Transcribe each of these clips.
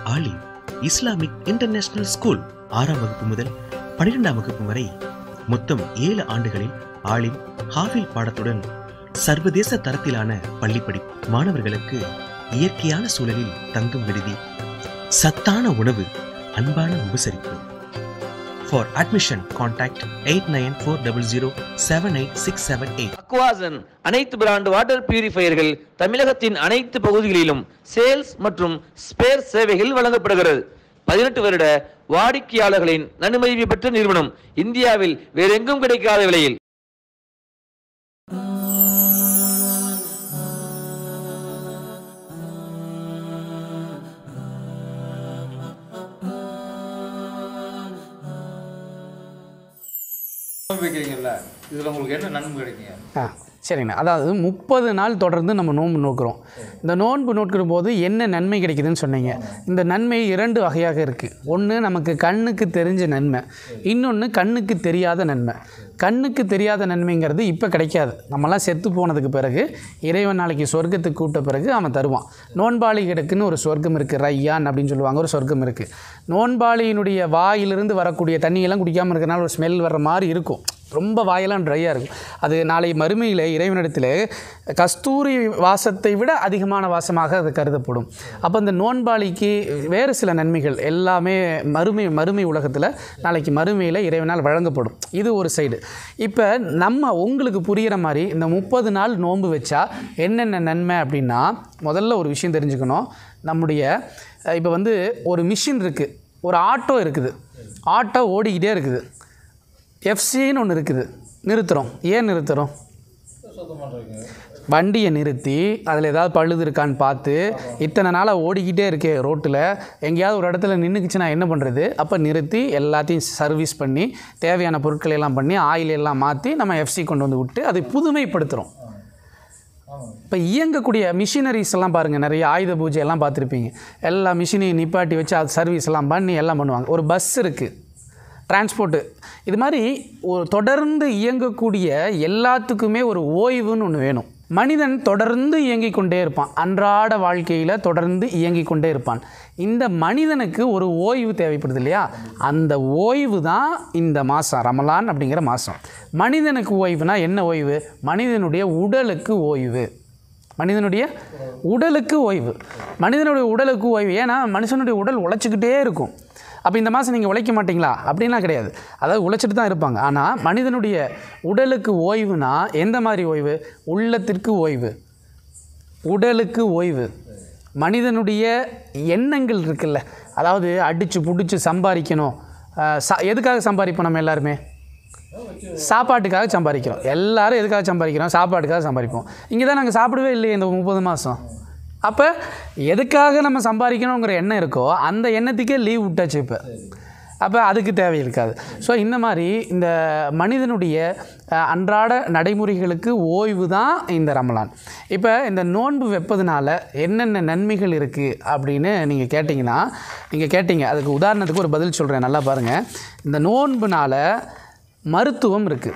ஆலிம் Islamic international school ஆறாம் வகுப்பு முதல் பன்னிரெண்டாம் வகுப்பு வரை மொத்தம் ஏழு ஆண்டுகளில் ஆலிம் ஹாஃபில் பாடத்துடன் சர்வதேச தரத்திலான பள்ளிப்படி மாணவர்களுக்கு இயற்கையான சூழலில் தங்கும் விடுதி சத்தான உணவு அன்பான உபசரிப்பு for admission contact eight nine four double zero seven eight six seven eight அக்வாசன் அனைத்து பிராண்ட் வாட்டர் பியூரிஃபையர்கள் தமிழகத்தின் அனைத்து பகுதிகளிலும் சேல்ஸ் மற்றும் ஸ்பேர் சேவைகள் வழங்கப்படுகிறது பதினெட்டு வருட வாடிக்கையாளர்களின் நன்மதிப்பை பெற்ற நிறுவனம் இந்தியாவில் வேறெங்கும் கிடைக்காத விலையில் நோன்பு வைக்கிறீங்கல்ல இதில் உங்களுக்கு என்ன நன்மை கிடைக்குங்க ஆ சரிங்கண்ணா அதாவது முப்பது நாள் தொடர்ந்து நம்ம நோன்பு நோக்கிறோம் இந்த நோன்பு நோக்கிற போது என்ன நன்மை கிடைக்குதுன்னு சொன்னீங்க இந்த நன்மை இரண்டு வகையாக இருக்குது ஒன்று நமக்கு கண்ணுக்கு தெரிஞ்ச நன்மை இன்னொன்று கண்ணுக்கு தெரியாத நன்மை கண்ணுக்கு தெரியாத நன்மைங்கிறது இப்போ கிடைக்காது நம்மலாம் செத்து போனதுக்கு பிறகு இறைவன் நாளைக்கு சொர்க்கத்துக்கு கூட்ட பிறகு அவன் தருவான் நோன்பாளிகளுக்குன்னு ஒரு சொர்க்கம் இருக்குது ரையான் அப்படின்னு சொல்லுவாங்க ஒரு சொர்க்கம் இருக்குது நோன்பாளியினுடைய வாயிலிருந்து வரக்கூடிய தண்ணியெல்லாம் குடிக்காமல் இருக்கிறனால ஒரு ஸ்மெல் வர்ற மாதிரி இருக்கும் ரொம்ப வாயெல்லாம் ட்ரையாக இருக்கும் அது நாளை மறுமையில் இறைவனிடத்தில் கஸ்தூரி வாசத்தை விட அதிகமான வாசமாக அது கருதப்படும் அப்போ அந்த நோன்பாளிக்கு வேறு சில நன்மைகள் எல்லாமே மறுமை மறுமை உலகத்தில் நாளைக்கு மறுமையில் இறைவனால் வழங்கப்படும் இது ஒரு சைடு இப்போ நம்ம உங்களுக்கு புரிகிற மாதிரி இந்த முப்பது நாள் நோன்பு வச்சா என்னென்ன நன்மை அப்படின்னா முதல்ல ஒரு விஷயம் தெரிஞ்சுக்கணும் நம்முடைய இப்போ வந்து ஒரு மிஷின் இருக்குது ஒரு ஆட்டோ இருக்குது ஆட்டோ ஓடிக்கிட்டே இருக்குது எஃப்சின்னு ஒன்று இருக்குது நிறுத்துகிறோம் ஏன் நிறுத்துகிறோம் வண்டியை நிறுத்தி அதில் ஏதாவது பழுது இருக்கான்னு பார்த்து இத்தனை நாளாக ஓடிக்கிட்டே இருக்கே ரோட்டில் எங்கேயாவது ஒரு இடத்துல நின்றுக்குச்சுன்னா என்ன பண்ணுறது அப்போ நிறுத்தி எல்லாத்தையும் சர்வீஸ் பண்ணி தேவையான பொருட்களை எல்லாம் பண்ணி ஆயில் எல்லாம் மாற்றி நம்ம எஃப்சி கொண்டு வந்து விட்டு அதை புதுமைப்படுத்துகிறோம் இப்போ இயங்கக்கூடிய மிஷினரிஸ் எல்லாம் பாருங்கள் நிறைய ஆயுத பூஜை எல்லாம் பார்த்துருப்பீங்க எல்லா மிஷினையும் நிப்பாட்டி வச்சு அது சர்வீஸ் எல்லாம் பண்ணி எல்லாம் பண்ணுவாங்க ஒரு பஸ் இருக்குது டிரான்ஸ்போர்ட்டு இது மாதிரி ஒரு தொடர்ந்து இயங்கக்கூடிய எல்லாத்துக்குமே ஒரு ஓய்வுன்னு ஒன்று வேணும் மனிதன் தொடர்ந்து இயங்கிக் கொண்டே இருப்பான் அன்றாட வாழ்க்கையில் தொடர்ந்து இயங்கிக் கொண்டே இருப்பான் இந்த மனிதனுக்கு ஒரு ஓய்வு தேவைப்படுது இல்லையா அந்த ஓய்வு தான் இந்த மாதம் ரமலான் அப்படிங்கிற மாதம் மனிதனுக்கு ஓய்வுனா என்ன ஓய்வு மனிதனுடைய உடலுக்கு ஓய்வு மனிதனுடைய உடலுக்கு ஓய்வு மனிதனுடைய உடலுக்கு ஓய்வு ஏன்னா மனுஷனுடைய உடல் உழைச்சிக்கிட்டே இருக்கும் அப்போ இந்த மாதம் நீங்கள் உழைக்க மாட்டீங்களா அப்படின்லாம் கிடையாது அதாவது உழைச்சிட்டு தான் இருப்பாங்க ஆனால் மனிதனுடைய உடலுக்கு ஓய்வுனா எந்த மாதிரி ஓய்வு உள்ளத்திற்கு ஓய்வு உடலுக்கு ஓய்வு மனிதனுடைய எண்ணங்கள் இருக்குல்ல அதாவது அடித்து புடிச்சு சம்பாதிக்கணும் அஹ் சா எதுக்காக சம்பாதிப்போம் நம்ம எல்லாருமே சாப்பாட்டுக்காக சம்பாதிக்கிறோம் எல்லாரும் எதுக்காக சம்பாதிக்கிறோம் சாப்பாட்டுக்காக சம்பாதிப்போம் இங்கே தான் நாங்கள் சாப்பிடவே இல்லையே இந்த முப்பது மாதம் அப்போ எதுக்காக நம்ம சம்பாதிக்கணுங்கிற எண்ணம் இருக்கோ அந்த எண்ணத்துக்கே லீவ் விட்டாச்சு இப்போ அப்போ அதுக்கு தேவை இருக்காது ஸோ இந்த மாதிரி இந்த மனிதனுடைய அஹ், அன்றாட நடைமுறைகளுக்கு ஓய்வு தான் இந்த ரமலான் இப்போ இந்த நோன்பு வைப்பதனால என்னென்ன நன்மைகள் இருக்குது அப்படின்னு நீங்கள் கேட்டிங்கன்னா நீங்கள் கேட்டீங்க அதுக்கு உதாரணத்துக்கு ஒரு பதில் சொல்கிறேன் நல்லா பாருங்கள் இந்த நோன்புனால மருத்துவம் இருக்குது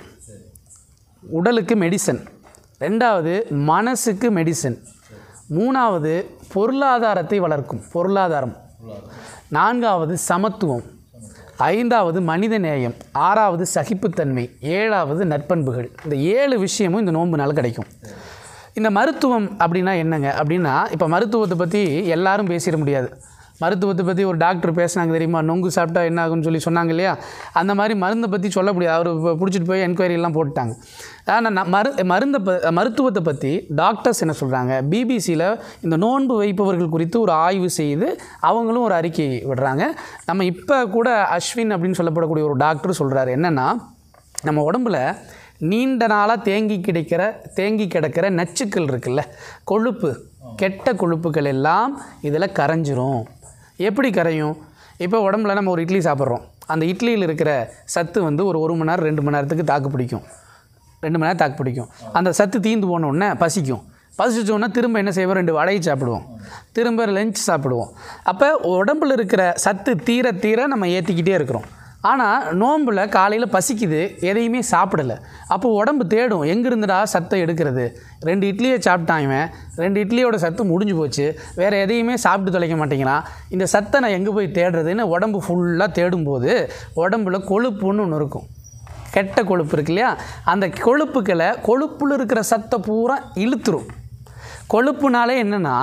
உடலுக்கு மெடிசன் ரெண்டாவது மனசுக்கு மெடிசன் மூணாவது பொருளாதாரத்தை வளர்க்கும் பொருளாதாரம் நான்காவது சமத்துவம் ஐந்தாவது மனித நேயம் ஆறாவது சகிப்புத்தன்மை ஏழாவது நற்பண்புகள் இந்த ஏழு விஷயமும் இந்த நோன்புனால கிடைக்கும் இந்த மருத்துவம் அப்படின்னா என்னங்க அப்படின்னா இப்போ மருத்துவத்தை பற்றி எல்லாரும் பேசிட முடியாது மருத்துவத்தை பற்றி ஒரு டாக்டர் பேசுனாங்க தெரியுமா நொங்கு சாப்பிட்டா என்ன ஆகும்னு சொல்லி சொன்னாங்க இல்லையா அந்த மாதிரி மருந்தை பற்றி சொல்ல முடியாது அவர் இப்போ பிடிச்சிட்டு போய் என்கொயரி எல்லாம் போட்டுட்டாங்க ஆனால் நான் மரு மருந்தை ப மருத்துவத்தை பற்றி டாக்டர்ஸ் என்ன சொல்கிறாங்க பிபிசியில் இந்த நோன்பு வைப்பவர்கள் குறித்து ஒரு ஆய்வு செய்து அவங்களும் ஒரு அறிக்கை விடுறாங்க நம்ம இப்போ கூட அஸ்வின் அப்படின்னு சொல்லப்படக்கூடிய ஒரு டாக்டர் சொல்கிறாரு என்னென்னா நம்ம உடம்புல நீண்ட நாளாக தேங்கி கிடைக்கிற தேங்கி கிடக்கிற நச்சுக்கள் இருக்குல்ல கொழுப்பு கெட்ட கொழுப்புகள் எல்லாம் இதில் கரைஞ்சிரும் எப்படி கரையும் இப்போ உடம்புல நம்ம ஒரு இட்லி சாப்பிட்றோம் அந்த இட்லியில் இருக்கிற சத்து வந்து ஒரு ஒரு மணி நேரம் ரெண்டு மணி நேரத்துக்கு தாக்கு பிடிக்கும் ரெண்டு மணி நேரம் தாக்கு பிடிக்கும் அந்த சத்து தீந்து போன உடனே பசிக்கும் பசிச்சோன்னா திரும்ப என்ன செய்வோம் ரெண்டு வடையை சாப்பிடுவோம் திரும்ப லஞ்ச் சாப்பிடுவோம் அப்போ உடம்புல இருக்கிற சத்து தீர தீர நம்ம ஏற்றிக்கிட்டே இருக்கிறோம் ஆனால் நோம்பில் காலையில் பசிக்குது எதையுமே சாப்பிடலை அப்போ உடம்பு தேடும் எங்கிருந்துடா சத்தை எடுக்கிறது ரெண்டு இட்லியை சாப்பிட்டான் இவன் ரெண்டு இட்லியோட சத்து முடிஞ்சு போச்சு வேறு எதையுமே சாப்பிட்டு தொலைக்க மாட்டேங்கிறான் இந்த சத்தை நான் எங்கே போய் தேடுறதுன்னு உடம்பு ஃபுல்லாக தேடும்போது உடம்புல கொழுப்புன்னு ஒன்று இருக்கும் கெட்ட கொழுப்பு இருக்கு இல்லையா அந்த கொழுப்புக்களை கொழுப்புல இருக்கிற சத்தை பூரா இழுத்துரும் கொழுப்புனாலே என்னென்னா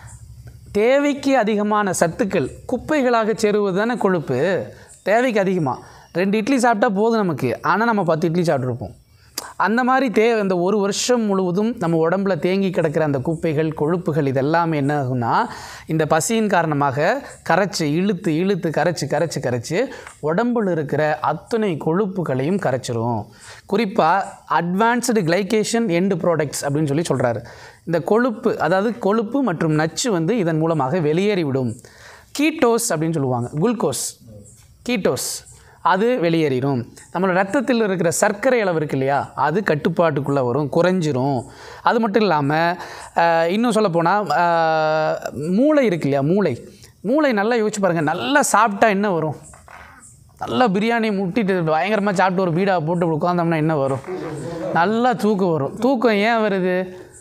தேவைக்கு அதிகமான சத்துக்கள் குப்பைகளாக சேருவது தானே கொழுப்பு தேவைக்கு அதிகமாக ரெண்டு இட்லி சாப்பிட்டா போதும் நமக்கு ஆனால் நம்ம பத்து இட்லி சாப்பிட்ருப்போம் அந்த மாதிரி தே அந்த ஒரு வருஷம் முழுவதும் நம்ம உடம்புல தேங்கி கிடக்கிற அந்த குப்பைகள் கொழுப்புகள் இதெல்லாமே என்ன ஆகும்னா இந்த பசியின் காரணமாக கரைச்சி இழுத்து இழுத்து கரைச்சி கரைச்சி கரைச்சி உடம்புல இருக்கிற அத்தனை கொழுப்புகளையும் கரைச்சிரும் குறிப்பாக அட்வான்ஸ்டு கிளைகேஷன் எண்டு ப்ராடக்ட்ஸ் அப்படின்னு சொல்லி சொல்கிறாரு இந்த கொழுப்பு அதாவது கொழுப்பு மற்றும் நச்சு வந்து இதன் மூலமாக வெளியேறிவிடும் கீட்டோஸ் அப்படின்னு சொல்லுவாங்க குளுக்கோஸ் கீட்டோஸ் அது வெளியேறிடும் நம்மளோட ரத்தத்தில் இருக்கிற சர்க்கரை அளவு இருக்கு இல்லையா அது கட்டுப்பாட்டுக்குள்ளே வரும் குறைஞ்சிரும் அது மட்டும் இல்லாமல் இன்னும் சொல்லப்போனால் மூளை இருக்கு இல்லையா மூளை மூளை நல்லா யோசிச்சு பாருங்கள் நல்லா சாப்பிட்டா என்ன வரும் நல்லா பிரியாணி முட்டிட்டு பயங்கரமாக சாப்பிட்டு ஒரு பீடா போட்டு உட்காந்தோம்னா என்ன வரும் நல்லா தூக்கம் வரும் தூக்கம் ஏன் வருது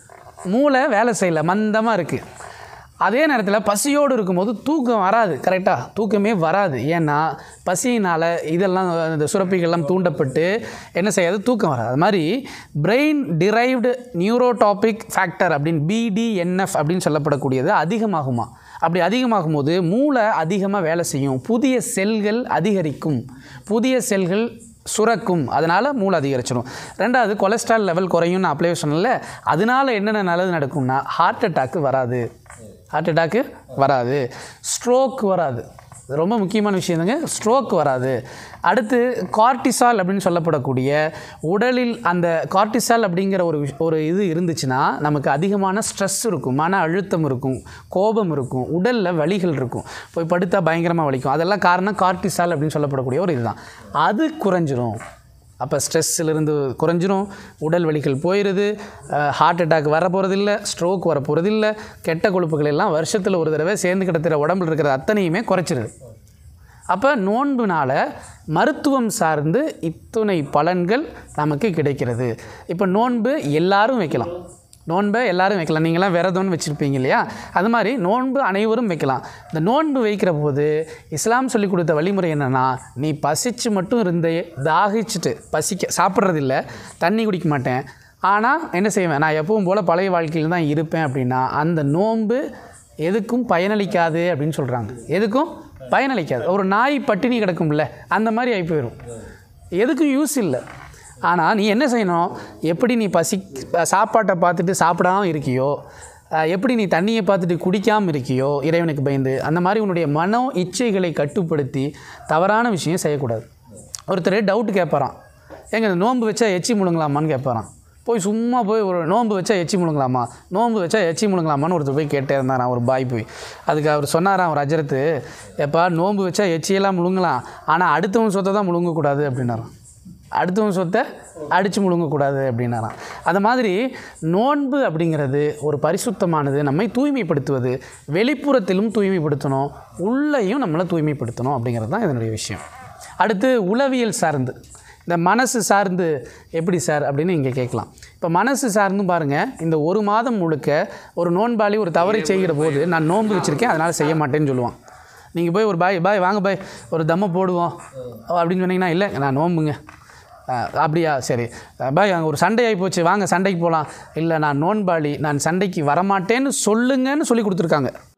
மூளை வேலை செய்யலை மந்தமாக இருக்குது அதே நேரத்தில் பசியோடு இருக்கும்போது தூக்கம் வராது கரெக்டாக தூக்கமே வராது ஏன்னா பசியினால் இதெல்லாம் இந்த சுரப்பிகள்லாம் தூண்டப்பட்டு என்ன செய்யாது தூக்கம் வராது அது மாதிரி பிரெயின் டிரைவ்டு நியூரோடாபிக் ஃபேக்டர் அப்படின்னு பிடிஎன்எஃப் அப்படின்னு சொல்லப்படக்கூடியது அதிகமாகுமா அப்படி அதிகமாகும் போது மூளை அதிகமாக வேலை செய்யும் புதிய செல்கள் அதிகரிக்கும் புதிய செல்கள் சுரக்கும் அதனால் மூளை அதிகரிச்சிடும் ரெண்டாவது கொலஸ்ட்ரால் லெவல் குறையும் நான் அப்ளை சொன்னல அதனால என்னென்ன நல்லது நடக்கும்னா ஹார்ட் அட்டாக்கு வராது ஹார்ட் அட்டாக்கு வராது ஸ்ட்ரோக் வராது இது ரொம்ப முக்கியமான விஷயம் தாங்க ஸ்ட்ரோக் வராது அடுத்து கார்டிசால் அப்படின்னு சொல்லப்படக்கூடிய உடலில் அந்த கார்டிசால் அப்படிங்கிற ஒரு விஷ்- ஒரு இது இருந்துச்சுன்னா நமக்கு அதிகமான ஸ்ட்ரெஸ் இருக்கும் மன அழுத்தம் இருக்கும் கோபம் இருக்கும் உடலில் வலிகள் இருக்கும் போய் படுத்தா பயங்கரமாக வலிக்கும் அதெல்லாம் காரணம் கார்டிசால் அப்படின்னு சொல்லப்படக்கூடிய ஒரு இதுதான் அது குறைஞ்சிரும் அப்போ ஸ்ட்ரெஸ்ஸிலிருந்து குறைஞ்சிரும் உடல் வலிகள் போயிடுது ஹார்ட் அட்டாக் வர போகிறதில்ல ஸ்ட்ரோக் வர போகிறதில்ல கெட்ட கொழுப்புகள் எல்லாம் வருஷத்தில் ஒரு தடவை சேர்ந்து கிடத்துற உடம்புல இருக்கிற அத்தனையுமே குறைச்சிருது அப்போ நோன்புனால மருத்துவம் சார்ந்து இத்துணை பலன்கள் நமக்கு கிடைக்கிறது இப்போ நோன்பு எல்லாரும் வைக்கலாம் நோன்பை எல்லாரும் வைக்கலாம் நீங்களாம் விரதம்னு வச்சுருப்பீங்க இல்லையா அது மாதிரி நோன்பு அனைவரும் வைக்கலாம் இந்த நோன்பு வைக்கிற போது இஸ்லாம் சொல்லி கொடுத்த வழிமுறை என்னென்னா நீ பசிச்சு மட்டும் இருந்தே தாகிச்சுட்டு பசிக்க சாப்பிட்றதில்ல தண்ணி குடிக்க மாட்டேன் ஆனால் என்ன செய்வேன் நான் எப்பவும் போல் பழைய வாழ்க்கையில் தான் இருப்பேன் அப்படின்னா அந்த நோன்பு எதுக்கும் பயனளிக்காது அப்படின்னு சொல்கிறாங்க எதுக்கும் பயனளிக்காது ஒரு நாய் பட்டினி கிடக்கும்ல அந்த மாதிரி ஆகி போயிடும் எதுக்கும் யூஸ் இல்லை ஆனால் நீ என்ன செய்யணும் எப்படி நீ பசி சாப்பாட்டை பார்த்துட்டு சாப்பிடாம இருக்கியோ அஹ், எப்படி நீ தண்ணியை பார்த்துட்டு குடிக்காமல் இருக்கியோ இறைவனுக்கு பயந்து அந்த மாதிரி உன்னுடைய மனோ இச்சைகளை கட்டுப்படுத்தி தவறான விஷயம் செய்யக்கூடாது ஒருத்தர் டவுட் கேட்பாராம் ஏங்க இந்த நோன்பு வச்சா எச்சி முழுங்கலாமான்னு கேட்பாராம் போய் சும்மா போய் ஒரு நோன்பு வச்சா எச்சி முழுங்கலாமா நோன்பு வச்சா எச்சி முழுங்கலாமான்னு ஒருத்தர் போய் கேட்டே இருந்தாராம் ஒரு பாய் போய் அதுக்கு அவர் சொன்னாராம் அவர் அஜரத்து எப்பா நோன்பு வச்சா எச்சியெல்லாம் முழுங்கலாம் ஆனால் அடுத்தவன் சொத்தை தான் முழுங்கக்கூடாது அப்படின்னாராம் அடுத்தவன் சொத்தை அடித்து முழுங்கக்கூடாது அப்படின்னாராம் அந்த மாதிரி நோன்பு அப்படிங்கிறது ஒரு பரிசுத்தமானது நம்மை தூய்மைப்படுத்துவது வெளிப்புறத்திலும் தூய்மைப்படுத்தணும் உள்ளேயும் நம்மளை தூய்மைப்படுத்தணும் அப்படிங்கிறது தான் இதனுடைய விஷயம் அடுத்து உளவியல் சார்ந்து இந்த மனசு சார்ந்து எப்படி சார் அப்படின்னு இங்கே கேட்கலாம் இப்போ மனசு சார்ந்தும் பாருங்கள் இந்த ஒரு மாதம் முழுக்க ஒரு நோன்பாளி ஒரு தவறை செய்கிற போது நான் நோன்பு வச்சுருக்கேன் அதனால் செய்ய மாட்டேன்னு சொல்லுவான் நீங்கள் போய் ஒரு பாய் பாய் வாங்க பாய் ஒரு தம்மை போடுவோம் அப்படின்னு சொன்னீங்கன்னா இல்லை நான் நோம்புங்க அஹ், அப்படியா சரி அஹ், பாய் அங்கே ஒரு சண்டை ஆகி போச்சு வாங்க சண்டைக்கு போகலாம் இல்லை நான் நோன்பாளி நான் சண்டைக்கு வரமாட்டேன்னு சொல்லுங்கன்னு சொல்லி கொடுத்துருக்காங்க